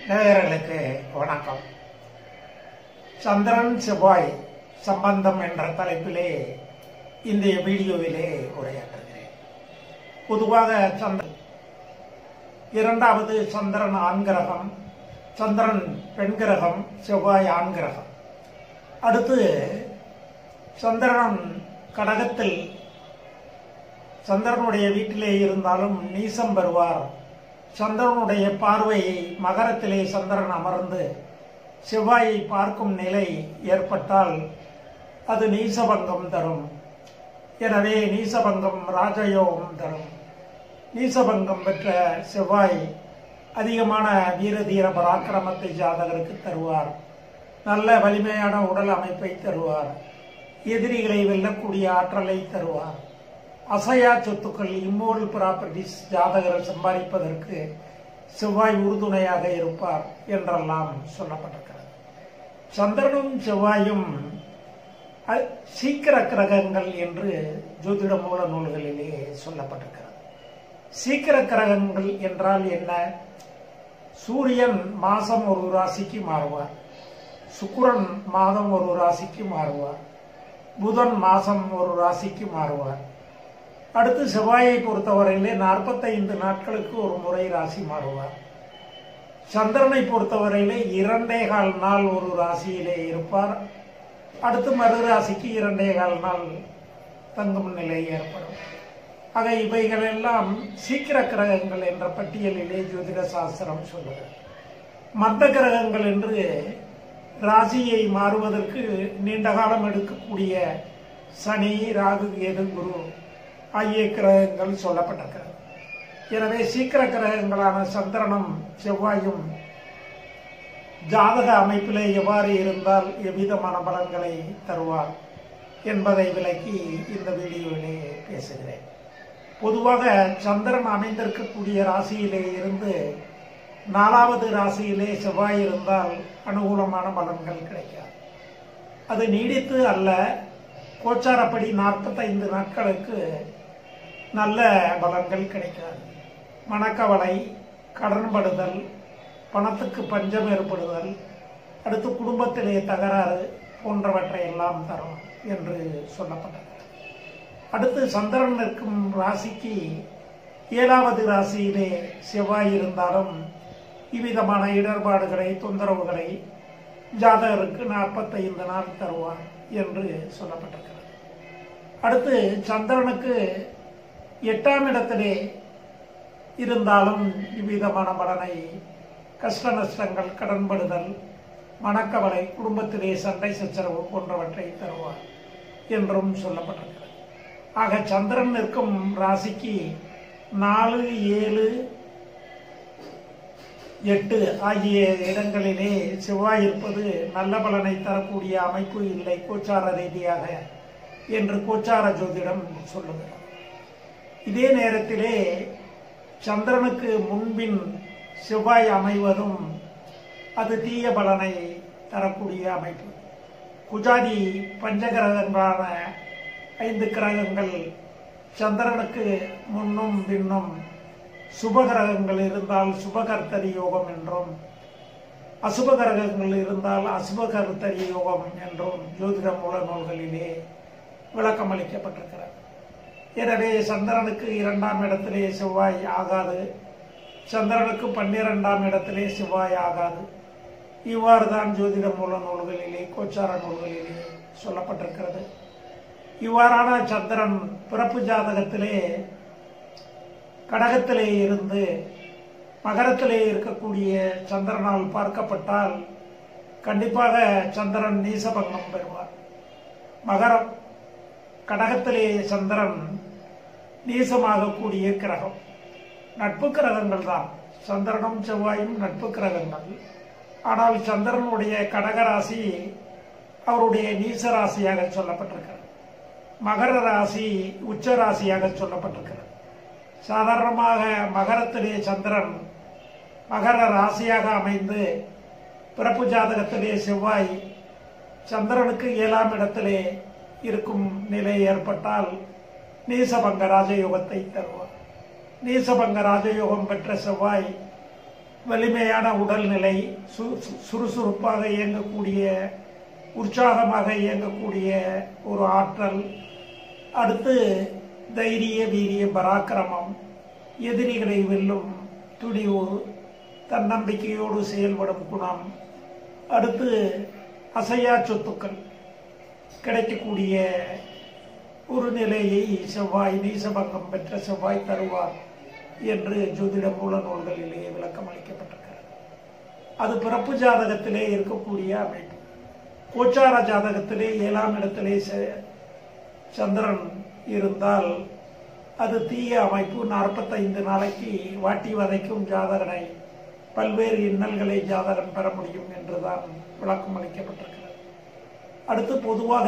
நேயர்களுக்கு வணக்கம் சந்திரன் செவ்வாய் சம்பந்தம் என்ற தலைப்பிலே இந்த வீடியோவிலே உரையாற்றுகிறேன் பொதுவாக சந்திரன் இரண்டாவது சந்திரன் ஆண் கிரகம் சந்திரன் பெண் கிரகம் செவ்வாய் ஆண் கிரகம் அடுத்து சந்திரன் கடகத்தில் சந்திரனுடைய வீட்டிலே இருந்தாலும் நீசம் பெறுவார் சந்திரனுடைய பார்வையை மகரத்திலே சந்திரன் அமர்ந்து செவ்வாயை பார்க்கும் நிலை ஏற்பட்டால் அது நீசபங்கம் தரும் எனவே நீசபங்கம் ராஜயோகம் தரும் நீசபங்கம் பெற்ற செவ்வாய் அதிகமான வீர தீர பராக்கிரமத்தை ஜாதகருக்கு தருவார் நல்ல வலிமையான உடல் அமைப்பை தருவார் எதிரிகளை வெல்லக்கூடிய ஆற்றலை தருவார் அசையா சொத்துக்கள் இம்மோரல் ப்ராப்பர்ட்டிஸ் ஜாதகர் சம்பாதிப்பதற்கு செவ்வாய் உறுதுணையாக இருப்பார் என்றெல்லாம் சொல்லப்பட்டிருக்கிறது சந்திரனும் செவ்வாயும் அ- சீக்கிர கிரகங்கள் என்று ஜோதிட மூல நூல்களிலே சொல்லப்பட்டிருக்கிறது சீக்கிர கிரகங்கள் என்றால் என்ன சூரியன் மாசம் ஒரு ராசிக்கு மாறுவார் சுக்கிரன் மாதம் ஒரு ராசிக்கு மாறுவார் புதன் மாசம் ஒரு ராசிக்கு மாறுவார் அடுத்து செவ்வாயை பொறுத்தவரையிலே நாற்பத்தைந்து நாட்களுக்கு ஒரு முறை ராசி மாறுவார் சந்திரனை பொறுத்தவரையிலே இரண்டே கால் நாள் ஒரு ராசியிலே இருப்பார் அடுத்து மறு ராசிக்கு இரண்டே கால் நாள் தங்கும் நிலை ஏற்படும் ஆக இவைகள் எல்லாம் சீக்கிர கிரகங்கள் என்ற பட்டியலிலே ஜோதிட சாஸ்திரம் சொல்லுகிறது மத்த கிரகங்கள் என்று ராசியை மாறுவதற்கு நீண்ட காலம் எடுக்கக்கூடிய சனி ராகு கேது குரு ஆகிய கிரகங்கள் சொல்லப்பட்டிருக்கிறது எனவே சீக்கிர கிரகங்களான சந்திரனும் செவ்வாயும் ஜாதக அமைப்பிலே எவ்வாறு இருந்தால் எவ்விதமான பலன்களை தருவார் என்பதை விளக்கி இந்த வீடியோவிலே பேசுகிறேன் பொதுவாக சந்திரன் அமைந்திருக்கக்கூடிய ராசியிலே இருந்து நாலாவது ராசியிலே செவ்வாய் இருந்தால் அனுகூலமான பலன்கள் கிடைக்காது அது நீடித்து அல்ல கோச்சாரப்படி நாற்பத்தைந்து நாட்களுக்கு நல்ல பலன்கள் கிடைக்காது மனக்கவலை கடன்படுதல் பணத்துக்கு பஞ்சம் ஏற்படுதல் அடுத்து குடும்பத்திலே தகராறு போன்றவற்றை எல்லாம் தரும் என்று சொல்லப்பட்டது அடுத்து சந்திரன் இருக்கும் ராசிக்கு ஏழாவது ராசியிலே செவ்வாய் இருந்தாலும் இவ்விதமான இடர்பாடுகளை தொந்தரவுகளை ஜாதகருக்கு நாற்பத்தைந்து நாள் தருவார் என்று சொல்லப்பட்டிருக்கிறது அடுத்து சந்திரனுக்கு எட்டாம் இடத்திலே இருந்தாலும் இவ்விதமான பலனை கஷ்ட நஷ்டங்கள் கடன்படுதல் மனக்கவலை குடும்பத்திலே சண்டை சச்சரவு போன்றவற்றை தருவார் என்றும் சொல்லப்பட்டிருக்கிறது ஆக சந்திரன் நிற்கும் ராசிக்கு நாலு ஏழு எட்டு ஆகிய இடங்களிலே செவ்வாய் இருப்பது நல்ல பலனை தரக்கூடிய அமைப்பு இல்லை கோச்சார ரீதியாக என்று கோச்சார ஜோதிடம் சொல்லுகிறது இதே நேரத்திலே சந்திரனுக்கு முன்பின் செவ்வாய் அமைவதும் அது தீய பலனை தரக்கூடிய அமைப்பு குஜாதி பஞ்சகிரகங்களான ஐந்து கிரகங்கள் சந்திரனுக்கு முன்னும் பின்னும் சுபகிரகங்கள் இருந்தால் சுபகர்த்தரி யோகம் என்றும் அசுப கிரகங்கள் இருந்தால் அசுபகர்த்தரி யோகம் என்றும் ஜோதிட மூல நூல்களிலே விளக்கம் அளிக்கப்பட்டிருக்கிறது எனவே சந்திரனுக்கு இரண்டாம் இடத்திலே செவ்வாய் ஆகாது சந்திரனுக்கு பன்னிரெண்டாம் இடத்திலே செவ்வாய் ஆகாது இவ்வாறு தான் ஜோதிட மூல நூல்களிலே கோச்சார நூல்களிலே சொல்லப்பட்டிருக்கிறது இவ்வாறான சந்திரன் பிறப்பு ஜாதகத்திலே கடகத்திலே இருந்து மகரத்திலே இருக்கக்கூடிய சந்திரனால் பார்க்கப்பட்டால் கண்டிப்பாக சந்திரன் நீசபங்கம் பெறுவார் மகரம் கடகத்திலே சந்திரன் நீசமாகக்கூடிய கிரகம் நட்பு கிரகங்கள் தான் சந்திரனும் செவ்வாயும் நட்பு கிரகங்கள் ஆனால் சந்திரனுடைய கடகராசி அவருடைய நீச ராசியாக சொல்லப்பட்டிருக்கிறது மகர ராசி உச்ச ராசியாக சொல்லப்பட்டிருக்கிறது சாதாரணமாக மகரத்திலே சந்திரன் மகர ராசியாக அமைந்து பிறப்பு ஜாதகத்திலே செவ்வாய் சந்திரனுக்கு ஏழாம் இடத்திலே இருக்கும் நிலை ஏற்பட்டால் நீசபங்க ராஜயோகத்தை தருவார் நீசபங்க ராஜயோகம் பெற்ற செவ்வாய் வலிமையான உடல்நிலை சு- சு- சுறுசுறுப்பாக இயங்கக்கூடிய உற்சாகமாக இயங்கக்கூடிய ஒரு ஆற்றல் அடுத்து தைரிய வீரிய பராக்கிரமம் எதிரிகளை வெல்லும் துணிவு தன்னம்பிக்கையோடு செயல்படும் குணம் அடுத்து அசையா சொத்துக்கள் கிடைக்கக்கூடிய ஒரு நிலையை செவ்வாய் நீசபங்கம் பெற்ற செவ்வாய் தருவார் என்று ஜோதிட மூல நூல்களிலே விளக்கம் அளிக்கப்பட்டிருக்கிறது அது பிறப்பு ஜாதகத்திலே இருக்கக்கூடிய அமைப்பு கோச்சார ஜாதகத்திலே ஏழாம் இடத்திலே செ- சந்திரன் இருந்தால் அது தீய அமைப்பு நாற்பத்தைந்து நாளைக்கு வாட்டி வதைக்கும் ஜாதகனை பல்வேறு இன்னல்களை ஜாதகன் பெற முடியும் என்றுதான் விளக்கம் அளிக்கப்பட்டிருக்கிறது அடுத்து பொதுவாக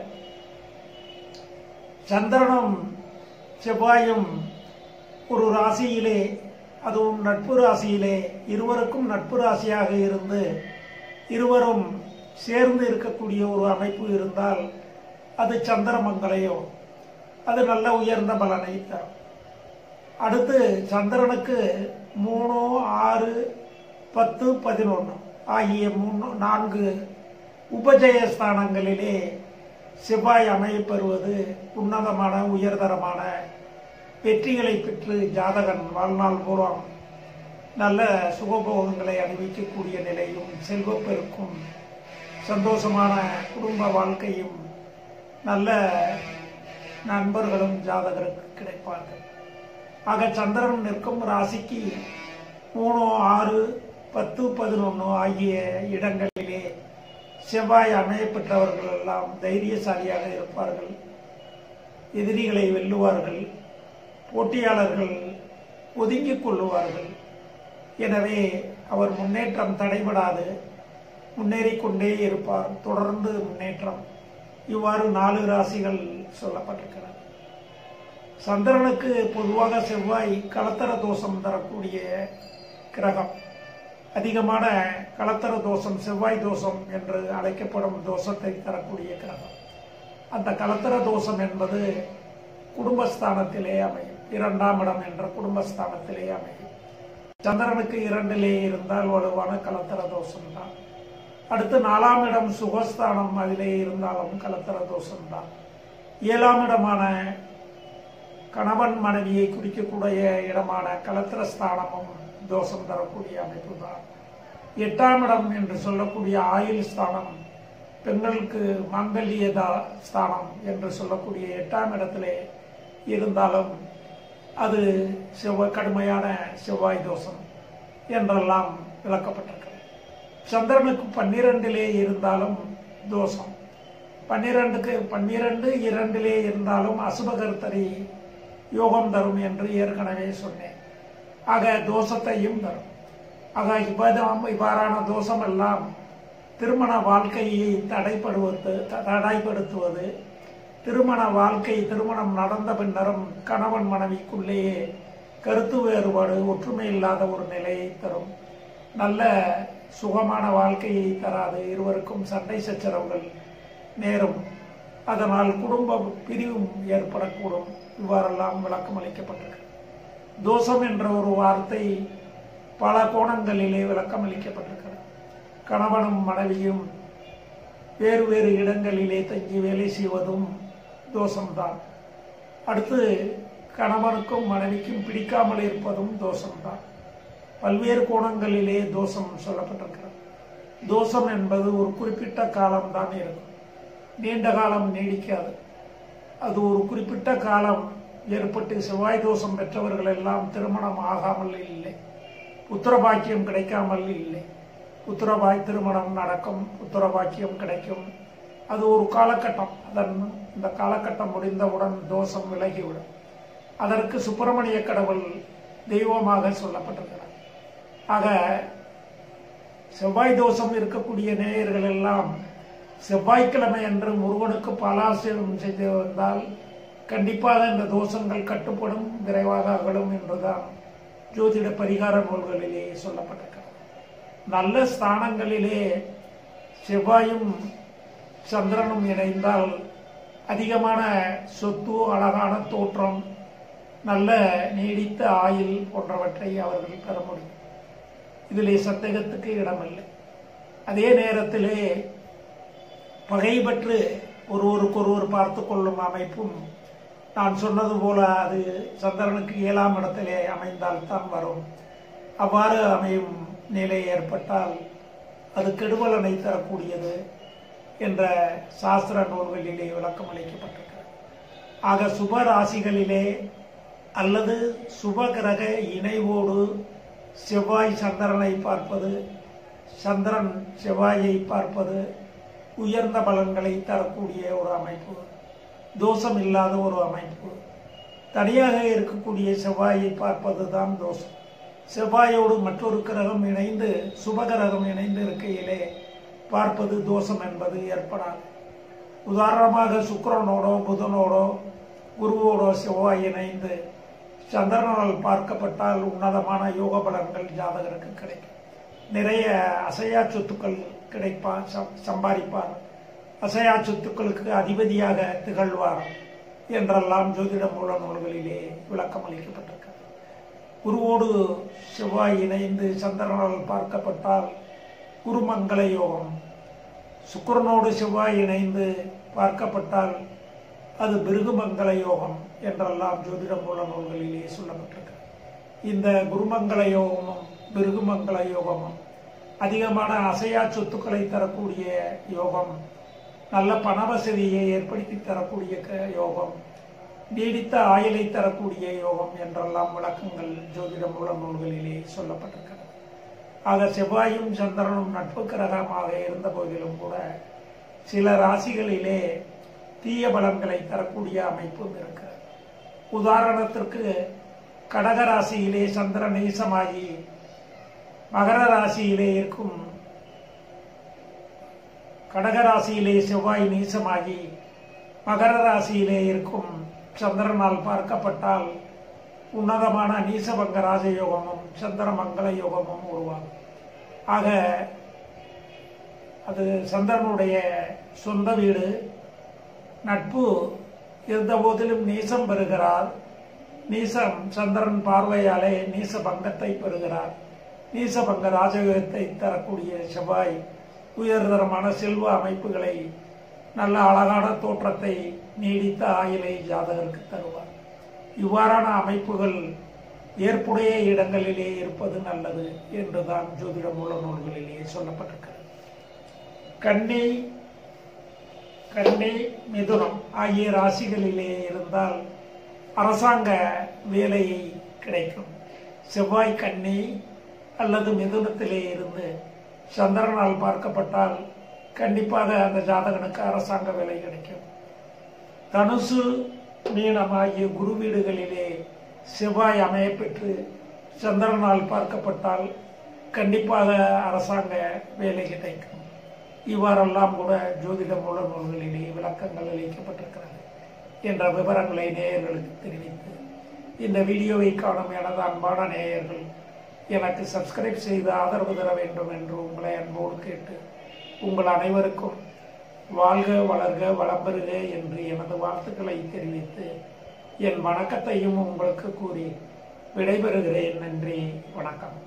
சந்திரனும் செவ்வாயும் ஒரு ராசியிலே அதுவும் நட்பு ராசியிலே இருவருக்கும் நட்பு ராசியாக இருந்து இருவரும் சேர்ந்து இருக்கக்கூடிய ஒரு அமைப்பு இருந்தால் அது சந்திரமங்கலையோ அது நல்ல உயர்ந்த பலனை தரும் அடுத்து சந்திரனுக்கு மூணு ஆறு பத்து பதினொன்று ஆகிய மூணு நான்கு உபஜய ஸ்தானங்களிலே செவ்வாய் அமையப் பெறுவது உன்னதமான உயர்தரமான வெற்றிகளை பெற்று ஜாதகன் வாழ்நாள் பூர்வம் நல்ல சுகபோகங்களை அனுபவிக்கக்கூடிய நிலையும் செல்வப்பெருக்கும் சந்தோஷமான குடும்ப வாழ்க்கையும் நல்ல நண்பர்களும் ஜாதகருக்கு கிடைப்பார்கள் ஆக சந்திரன் நிற்கும் ராசிக்கு மூணு ஆறு பத்து பதினொன்று ஆகிய இடங்களிலே செவ்வாய் அமைய பெற்றவர்கள் எல்லாம் தைரியசாலியாக இருப்பார்கள் எதிரிகளை வெல்லுவார்கள் போட்டியாளர்கள் ஒதுங்கிக் கொள்ளுவார்கள் எனவே அவர் முன்னேற்றம் தடைபடாது முன்னேறிக் கொண்டே இருப்பார் தொடர்ந்து முன்னேற்றம் இவ்வாறு நாலு ராசிகள் சொல்லப்பட்டிருக்கிறது சந்திரனுக்கு பொதுவாக செவ்வாய் கலத்தர தோஷம் தரக்கூடிய கிரகம் அதிகமான கலத்தர தோஷம் செவ்வாய் தோஷம் என்று அழைக்கப்படும் தோஷத்தை தரக்கூடிய கிரகம் அந்த கலத்தர தோஷம் என்பது குடும்பஸ்தானத்திலே அமையும் இரண்டாம் இடம் என்ற குடும்பஸ்தானத்திலே அமையும் சந்திரனுக்கு இரண்டிலே இருந்தால் வலுவான கலத்தர தோஷம் தான் அடுத்து நாலாம் இடம் சுகஸ்தானம் அதிலே இருந்தாலும் கலத்தர தோஷம் தான் ஏழாம் இடமான கணவன் மனைவியை குறிக்கக்கூடிய இடமான கலத்திர ஸ்தானமும் தோஷம் தரக்கூடிய அமைப்பு தான் எட்டாம் இடம் என்று சொல்லக்கூடிய ஆயுள் ஸ்தானம் பெண்களுக்கு மாங்கல்ய தா- ஸ்தானம் என்று சொல்லக்கூடிய எட்டாம் இடத்திலே இருந்தாலும் அது செவ்வாய் கடுமையான செவ்வாய் தோஷம் என்றெல்லாம் விளக்கப்பட்டிருக்கிறது சந்திரனுக்கு பன்னிரண்டிலே இருந்தாலும் தோஷம் பன்னிரண்டுக்கு பன்னிரண்டு இரண்டிலே இருந்தாலும் அசுபகர்த்தரி யோகம் தரும் என்று ஏற்கனவே சொன்னேன் ஆக தோஷத்தையும் தரும் ஆக இவ்வாறாம் இவ்வாறான தோஷம் எல்லாம் திருமண வாழ்க்கையை தடைப்படுவது த- தடைப்படுத்துவது திருமண வாழ்க்கை திருமணம் நடந்த பின்னரும் கணவன் மனைவிக்குள்ளேயே கருத்து வேறுபாடு ஒற்றுமை இல்லாத ஒரு நிலையை தரும் நல்ல சுகமான வாழ்க்கையை தராது இருவருக்கும் சண்டை சச்சரவுகள் நேரும் அதனால் குடும்ப பிரிவும் ஏற்படக்கூடும் இவ்வாறெல்லாம் விளக்கம் அளிக்கப்பட்டிருக்கு தோஷம் என்ற ஒரு வார்த்தை பல கோணங்களிலே விளக்கம் அளிக்கப்பட்டிருக்கிறது கணவனும் மனைவியும் வேறு வேறு இடங்களிலே தங்கி வேலை செய்வதும் தோஷம்தான் அடுத்து கணவனுக்கும் மனைவிக்கும் பிடிக்காமல் இருப்பதும் தோஷம்தான் பல்வேறு கோணங்களிலே தோஷம் சொல்லப்பட்டிருக்கிறது தோஷம் என்பது ஒரு குறிப்பிட்ட காலம்தான் இருக்கும் நீண்ட காலம் நீடிக்காது அது ஒரு குறிப்பிட்ட காலம் ஏற்பட்டு செவ்வாய் தோஷம் பெற்றவர்கள் எல்லாம் திருமணம் ஆகாமல் இல்லை புத்திரபாக்கியம் கிடைக்காமல் இல்லை புத்திரபாய் திருமணம் நடக்கும் புத்திரபாக்கியம் கிடைக்கும் அது ஒரு காலகட்டம் அதன் இந்த காலகட்டம் முடிந்தவுடன் தோஷம் விலகிவிடும் அதற்கு சுப்பிரமணிய கடவுள் தெய்வமாக சொல்லப்பட்டிருக்கிறார் ஆக செவ்வாய் தோஷம் இருக்கக்கூடிய நேயர்கள் எல்லாம் செவ்வாய்க்கிழமை அன்று முருகனுக்கு பாலாசேவம் செய்து வந்தால் கண்டிப்பாக இந்த தோஷங்கள் கட்டுப்படும் விரைவாக அகலும் என்றுதான் ஜோதிட பரிகார நூல்களிலே சொல்லப்பட்டிருக்கிறது நல்ல ஸ்தானங்களிலே செவ்வாயும் சந்திரனும் இணைந்தால் அதிகமான சொத்து அழகான தோற்றம் நல்ல நீடித்த ஆயுள் போன்றவற்றை அவர்கள் பெற முடியும் இதிலே சந்தேகத்துக்கு இடமில்லை அதே நேரத்திலே பகை பற்று ஒருவருக்கொருவர் பார்த்து கொள்ளும் அமைப்பும் நான் சொன்னது போல அது சந்திரனுக்கு ஏழாம் இடத்திலே அமைந்தால்தான் வரும் அவ்வாறு அமையும் நிலை ஏற்பட்டால் அது கெடுபலனை தரக்கூடியது என்ற சாஸ்திர நூல்களிலே விளக்கம் அளிக்கப்பட்டிருக்கிறது ஆக சுப ராசிகளிலே அல்லது சுப கிரக இணைவோடு செவ்வாய் சந்திரனை பார்ப்பது சந்திரன் செவ்வாயை பார்ப்பது உயர்ந்த பலன்களை தரக்கூடிய ஒரு அமைப்பு தோஷம் இல்லாத ஒரு அமைப்பு தனியாக இருக்கக்கூடிய செவ்வாயை பார்ப்பது தான் தோஷம் செவ்வாயோடு மற்றொரு கிரகம் இணைந்து சுபகிரகம் இணைந்து இருக்கையிலே பார்ப்பது தோஷம் என்பது ஏற்படாது உதாரணமாக சுக்கிரனோடோ புதனோடோ குருவோடோ செவ்வாய் இணைந்து சந்திரனால் பார்க்கப்பட்டால் உன்னதமான யோக பலன்கள் ஜாதகருக்கு கிடைக்கும் நிறைய அசையா சொத்துக்கள் கிடைப்பார் சம்- சம்பாதிப்பார் அசையா சொத்துக்களுக்கு அதிபதியாக திகழ்வார் என்றெல்லாம் ஜோதிட மூல நூல்களிலே விளக்கம் அளிக்கப்பட்டிருக்கிறது குருவோடு செவ்வாய் இணைந்து சந்திரனால் பார்க்கப்பட்டால் குருமங்கள யோகம் சுக்கிரனோடு செவ்வாய் இணைந்து பார்க்கப்பட்டால் அது பிருகுமங்கள யோகம் என்றெல்லாம் ஜோதிட மூல நூல்களிலே சொல்லப்பட்டிருக்கு இந்த குருமங்கள யோகமும் பிருகுமங்கள யோகமும் அதிகமான அசையா சொத்துக்களை தரக்கூடிய யோகம் நல்ல பண வசதியை ஏற்படுத்தி தரக்கூடிய க- யோகம் நீடித்த ஆயுளை தரக்கூடிய யோகம் என்றெல்லாம் விளக்கங்கள் ஜோதிட மூல நூல்களிலே சொல்லப்பட்டிருக்கிறது ஆக செவ்வாயும் சந்திரனும் நட்பு கிரகமாக இருந்த போதிலும் கூட சில ராசிகளிலே தீய பலன்களை தரக்கூடிய அமைப்பும் இருக்கிறது உதாரணத்திற்கு கடக ராசியிலே சந்திரன் நீசமாகி மகர ராசியிலே இருக்கும் கடக ராசியிலே செவ்வாய் நீசமாகி மகர ராசியிலே இருக்கும் சந்திரனால் பார்க்கப்பட்டால் உன்னதமான நீசபங்க ராஜயோகமும் சந்திரமங்கல யோகமும் உருவாகும் ஆக அது சந்திரனுடைய சொந்த வீடு நட்பு இருந்த போதிலும் நீசம் பெறுகிறார் நீசம் சந்திரன் பார்வையாலே நீச பங்கத்தை பெறுகிறார் நீசபங்க ராஜயோகத்தை தரக்கூடிய செவ்வாய் உயர்தரமான செல்வ அமைப்புகளை நல்ல அழகான தோற்றத்தை நீடித்த ஆயுளை ஜாதகருக்கு தருவார் இவ்வாறான அமைப்புகள் ஏற்புடைய இடங்களிலே இருப்பது நல்லது என்றுதான் ஜோதிட மூல நூல்களிலே சொல்லப்பட்டிருக்கிறது கன்னி கன்னி மிதுனம் ஆகிய ராசிகளிலே இருந்தால் அரசாங்க வேலையை கிடைக்கும் செவ்வாய் கன்னி அல்லது மிதுனத்திலே இருந்து சந்திரனால் பார்க்கப்பட்டால் கண்டிப்பாக அந்த ஜாதகனுக்கு அரசாங்க வேலை கிடைக்கும் தனுசு மீனம் ஆகிய குரு வீடுகளிலே செவ்வாய் அமையப்பெற்று சந்திரனால் பார்க்கப்பட்டால் கண்டிப்பாக அரசாங்க வேலை கிடைக்கும் இவ்வாறெல்லாம் கூட ஜோதிட மூல நூல்களிலே விளக்கங்கள் அளிக்கப்பட்டிருக்கிறது என்ற விவரங்களை நேயர்களுக்கு தெரிவித்து இந்த வீடியோவை காணும் எனது அன்பான நேயர்கள் எனக்கு சப்ஸ்கிரைப் செய்து ஆதரவு தர வேண்டும் என்று உங்களை அன்போடு கேட்டு உங்கள் அனைவருக்கும் வாழ்க வளர்க வளம் பெறுக என்று எனது வாழ்த்துக்களை தெரிவித்து என் வணக்கத்தையும் உங்களுக்கு கூறி விடைபெறுகிறேன் நன்றி வணக்கம்